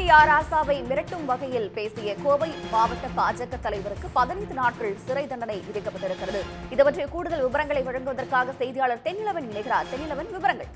R ஆசாவை மிரட்டும் வகையில் பேசிய கோவை மாவட்ட பாஜக தலைவருக்கு பதினைந்து நாட்கள் சிறை தண்டனை விதிக்கப்பட்டிருக்கிறது இது பற்றிய கூடுதல் விவரங்களை வழங்குவதற்காக செய்தியாளர் தென்னிலவன் இணைகிறார் தென்னிலவன் விவரங்கள்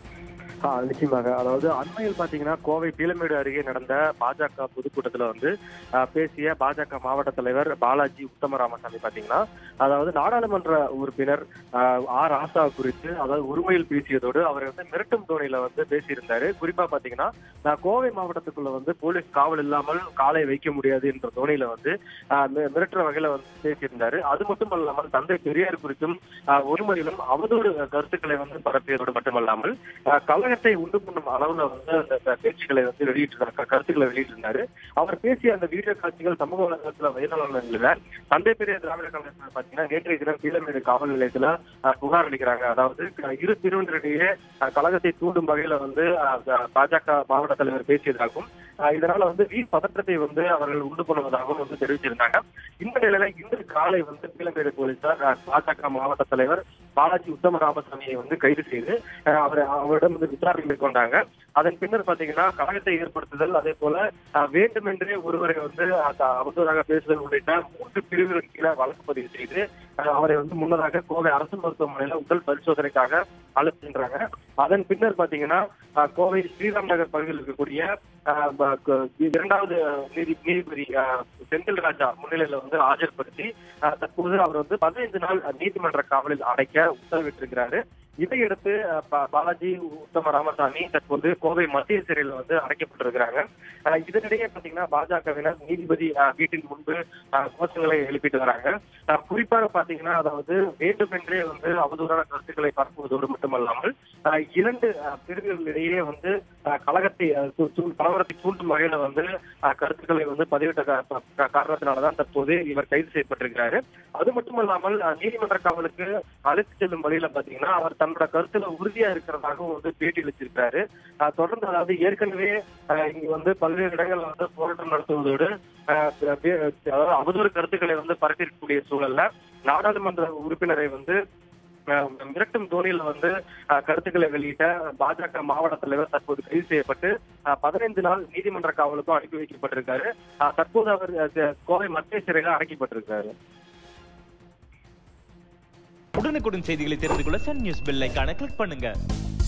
ஆ, நிச்சயமாக அதாவது அண்மையில் பாத்தீங்கன்னா கோவை பீலமேடு அருகே நடந்த பாஜக பொதுக்கூட்டத்துல வந்து ஆ, பேசிய பாஜக மாவட்ட தலைவர் பாலாஜி உத்தம ராமசாமி பாத்தீங்கன்னா அதாவது நாடாளுமன்ற உறுப்பினர் ஆ, ஆர் ஆசா குறித்து அதாவது உரிமையில் பேசியதோடு அவர் வந்து மிரட்டும் தோணியில வந்து பேசியிருந்தாரு குறிப்பா பாத்தீங்கன்னா நான் கோவை மாவட்டத்துக்குள்ள வந்து போலீஸ் காவல் இல்லாமல் காலை வைக்க முடியாது என்ற தோணியில வந்து ஆ, மி- மிரட்டுற வகையில வந்து பேசியிருந்தாரு அது மட்டும் அல்லாமல் தந்தை பெரியார் குறித்தும் ஆ, ஒருமுறையிலும் அவதூறு கருத்துக்களை வந்து பரப்பியதோடு மட்டுமல்லாமல் ஆ, கழகத்தை உண்டு பண்ணும் அளவுல வந்து அந்த அந்த பேச்சுக்களை வந்து வெளியிட்டு கருத்துக்களை வெளியிட்டிருந்தாரு அவர் பேசிய அந்த வீடியோ காட்சிகள் சமூக வலைதளத்துல வைரலானதுல தந்தை பெரியார் திராவிட கழகத்தில் பாத்தீங்கன்னா நேற்றைய தினம் கீழமேடு காவல் நிலையத்துல ஆ, புகார் அளிக்கிறாங்க அதாவது க- இரு பிரிவினரிடையே ஆ, கழகத்தை தூண்டும் வகையில வந்து ஆ, க- பாஜக மாவட்ட தலைவர் பேசியதாகவும் ஆ, இதனால வந்து வீண் பதற்றத்தை வந்து அவர்கள் உண்டு பண்ணுவதாகவும் வந்து தெரிவிச்சிருந்தாங்க இந்த நிலையில இன்று காலை வந்து கீழமேடு போலீசார் ஆ, பாஜக மாவட்ட தலைவர் பாலாஜி உத்தம ராமசாமியை வந்து கைது செய்து அஹ், அவர் அவரிடம் வந்து விசாரணை மேற்கொண்டாங்க அதன் பின்னர் பாத்தீங்கன்னா கழகத்தை ஏற்படுத்துதல் அதே போல அஹ், வேண்டுமென்றே ஒருவரை வந்து அஹ், அவதூறாக பேசுதல் உள்ளிட்ட மூன்று பிரிவுகள் கீழே வழக்கு பதிவு செய்து அஹ், அவரை வந்து முன்னதாக கோவை அரசு மருத்துவமனையில உடல் பரிசோதனைக்காக அழைத்து சென்றாங்க அதன் பின்னர் பாத்தீங்கன்னா அஹ், கோவை ஸ்ரீராம் நகர் பகுதியில் இருக்கக்கூடிய அஹ், ப- க- இரண்டாவது நீதி நீதிபதி அஹ், செந்தில் ராஜா முன்னிலையில வந்து ஆஜர்படுத்தி அஹ், தற்போது அவர் வந்து பதினைந்து நாள் நீதிமன்ற காவலில் அடைக்க உத்தரவிட்டிருக்கிறாரு இதையடுத்து அஹ், பா- பாலாஜி உத்தம ராமசாமி தற்போது கோவை மத்திய சிறையில் வந்து அடைக்கப்பட்டிருக்கிறாங்க அஹ், இதனிடையே பாத்தீங்கன்னா பாஜகவினர் நீதிபதி அஹ், வீட்டின் முன்பு அஹ், கோஷங்களை எழுப்பிட்டு வராங்க அஹ், குறிப்பாக பாத்தீங்கன்னா அதாவது வேண்டுமென்றே வந்து அவதூறான கருத்துக்களை பரப்புவதோடு மட்டுமல்லாமல் அஹ், இரண்டு அஹ், பிரிவுகளிடையே வந்து அஹ், கழகத்தை அஹ், தூ- தூ- கலவரத்தை தூண்டும் வகையில வந்து அஹ், கருத்துக்களை வந்து பதிவிட்ட கா- கா- காரணத்தினாலதான் தற்போது இவர் கைது செய்யப்பட்டிருக்கிறாரு அது மட்டுமல்லாமல் அஹ், நீதிமன்ற காவலுக்கு அழைத்து செல்லும் வழியில பாத்தீங்கன்னா அவர் தன்னோட கருத்துல உறுதியா இருக்கிறதாகவும் வந்து பேட்டி அளிச்சிருக்காரு அஹ், தொடர்ந்து அதாவது ஏற்கனவே அஹ், இங்க வந்து பல்வேறு இடங்கள்ல வந்து போராட்டம் நடத்துவதோடு அஹ், வே- அதாவது அவதூறு கருத்துக்களை வந்து பரப்பியிருக்கக்கூடிய சூழல்ல நாடாளுமன்ற உறுப்பினரை வந்து அஹ், மிரட்டும் தோணியில வந்து அஹ், கருத்துக்களை வெளியிட்ட பாஜக மாவட்ட தலைவர் தற்போது கைது செய்யப்பட்டு அஹ், பதினைந்து நாள் நீதிமன்ற காவலுக்கும் அனுப்பி வைக்கப்பட்டிருக்காரு அஹ், தற்போது அவர் அஹ், கோவை மத்திய சிறையில அடைக்கப்பட்டிருக்காரு உடனுக்குடன் செய்திகளை தெரிந்து கொள்ள சன் நியூஸ் பெல் ஐகானை கிளிக் பண்ணுங்க